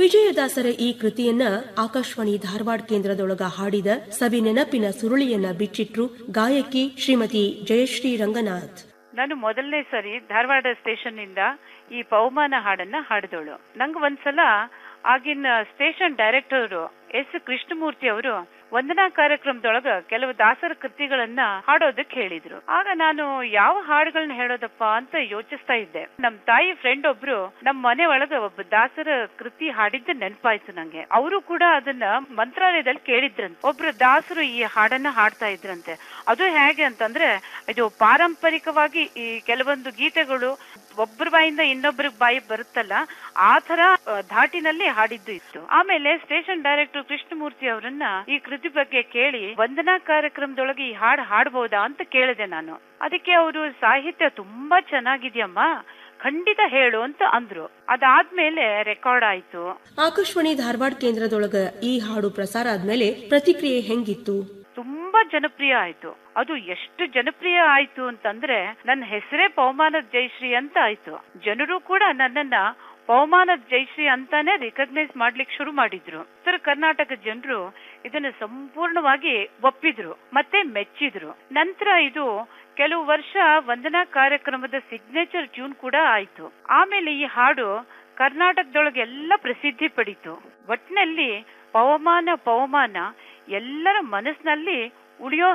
ವಿಜಯದಾಸರ ಈ ಕೃತಿಯನ್ನ ಆಕಾಶವಾಣಿ ಧಾರವಾಡ ಕೇಂದ್ರದೊಳಗ ಹಾಡಿದ ಸವಿ ನೆನಪಿನ ಸುರುಳಿಯನ್ನ ಬಿಚ್ಚಿಟ್ರು ಗಾಯಕಿ ಶ್ರೀಮತಿ ಜಯಶ್ರೀ ರಂಗನಾಥ್ ನಾನು ಮೊದಲನೇ ಸರಿ ಧಾರವಾಡ ಸ್ಟೇಷನ್ ಇಂದ ಈ ಪವಮಾನ ಹಾಡನ್ನ ಹಾಡಿದವಳು ನಂಗೆ ಒಂದ್ಸಲ ಆಗಿನ ಸ್ಟೇಷನ್ ಡೈರೆಕ್ಟರ್ ಎಸ್ ಕೃಷ್ಣಮೂರ್ತಿ ಅವರು ವಂದನಾ ಕಾರ್ಯಕ್ರಮದೊಳಗ ಕೆಲವು ದಾಸರ ಕೃತಿಗಳನ್ನ ಹಾಡೋದಕ್ಕೆ ಹೇಳಿದ್ರು ಆಗ ನಾನು ಯಾವ ಹಾಡುಗಳನ್ನ ಹೇಳೋದಪ್ಪ ಅಂತ ಯೋಚಿಸ್ತಾ ಇದ್ದೆ ನಮ್ ತಾಯಿ ಫ್ರೆಂಡ್ ಒಬ್ರು ನಮ್ ಮನೆ ಒಳಗ ಒಬ್ಬ ದಾಸರ ಕೃತಿ ಹಾಡಿದ್ದ ನೆನಪಾಯ್ತು ನಂಗೆ ಅವರು ಕೂಡ ಅದನ್ನ ಮಂತ್ರಾಲಯದಲ್ಲಿ ಕೇಳಿದ್ರಂತೆ ಒಬ್ರು ದಾಸರು ಈ ಹಾಡನ್ನ ಹಾಡ್ತಾ ಇದ್ರಂತೆ ಅದು ಹೇಗೆ ಅಂತಂದ್ರೆ ಇದು ಪಾರಂಪರಿಕವಾಗಿ ಈ ಕೆಲವೊಂದು ಗೀತೆಗಳು ಒಬ್ಬರ ಬಾಯಿಂದ ಇನ್ನೊಬ್ಬರ ಬಾಯಿ ಬರುತ್ತಲ್ಲ ಆ ತರ ಆ, ಧಾಟಿನಲ್ಲಿ ಹಾಡಿದ್ದು ಇತ್ತು ಆಮೇಲೆ ಸ್ಟೇಷನ್ ಡೈರೆಕ್ಟರ್ ಕೃಷ್ಣಮೂರ್ತಿ ಅವರನ್ನ ಈ ಕೃತಿ ಬಗ್ಗೆ ಕೇಳಿ ವಂದನಾ ಕಾರ್ಯಕ್ರಮದೊಳಗೆ ಈ ಹಾಡು ಹಾಡಬಹುದಾ ಅಂತ ಕೇಳಿದೆ ನಾನು ಅದಕ್ಕೆ ಅವರು ಸಾಹಿತ್ಯ ತುಂಬಾ ಚೆನ್ನಾಗಿದ್ಯಮ್ಮ ಖಂಡಿತ ಹೇಳು ಅಂತ ಅಂದ್ರು ಅದಾದ್ಮೇಲೆ ರೆಕಾರ್ಡ್ ಆಯ್ತು ಆಕಾಶವಾಣಿ ಧಾರವಾಡ ಕೇಂದ್ರದೊಳಗ ಈ ಹಾಡು ಪ್ರಸಾರ ಆದ್ಮೇಲೆ ಪ್ರತಿಕ್ರಿಯೆ ಹೆಂಗಿತ್ತು ತುಂಬಾ ಜನಪ್ರಿಯ ಆಯ್ತು ಅದು ಎಷ್ಟು ಜನಪ್ರಿಯ ಆಯ್ತು ಅಂತಂದ್ರೆ ನನ್ನ ಹೆಸರೇ ಪವಮಾನದ ಜಯಶ್ರೀ ಅಂತ ಆಯ್ತು ಜನರು ಕೂಡ ನನ್ನನ್ನ ಪವಮಾನದ ಜಯಶ್ರೀ ಅಂತಾನೆ ರಿಕಗ್ನೈಸ್ ಮಾಡ್ಲಿಕ್ಕೆ ಶುರು ಮಾಡಿದ್ರು ಉತ್ತರ ಕರ್ನಾಟಕ ಜನರು ಇದನ್ನ ಸಂಪೂರ್ಣವಾಗಿ ಒಪ್ಪಿದ್ರು ಮತ್ತೆ ಮೆಚ್ಚಿದ್ರು ನಂತರ ಇದು ಕೆಲವು ವರ್ಷ ವಂದನಾ ಕಾರ್ಯಕ್ರಮದ ಸಿಗ್ನೇಚರ್ ಟ್ಯೂನ್ ಕೂಡ ಆಯ್ತು ಆಮೇಲೆ ಈ ಹಾಡು ಕರ್ನಾಟಕದೊಳಗೆಲ್ಲ ಪ್ರಸಿದ್ಧಿ ಪಡಿತು ಒಟ್ನಲ್ಲಿ ಪವಮಾನ ಪವಮಾನ ಎಲ್ಲರ ಮನಸ್ಸಿನಲ್ಲಿ ಉಳಿಯೋ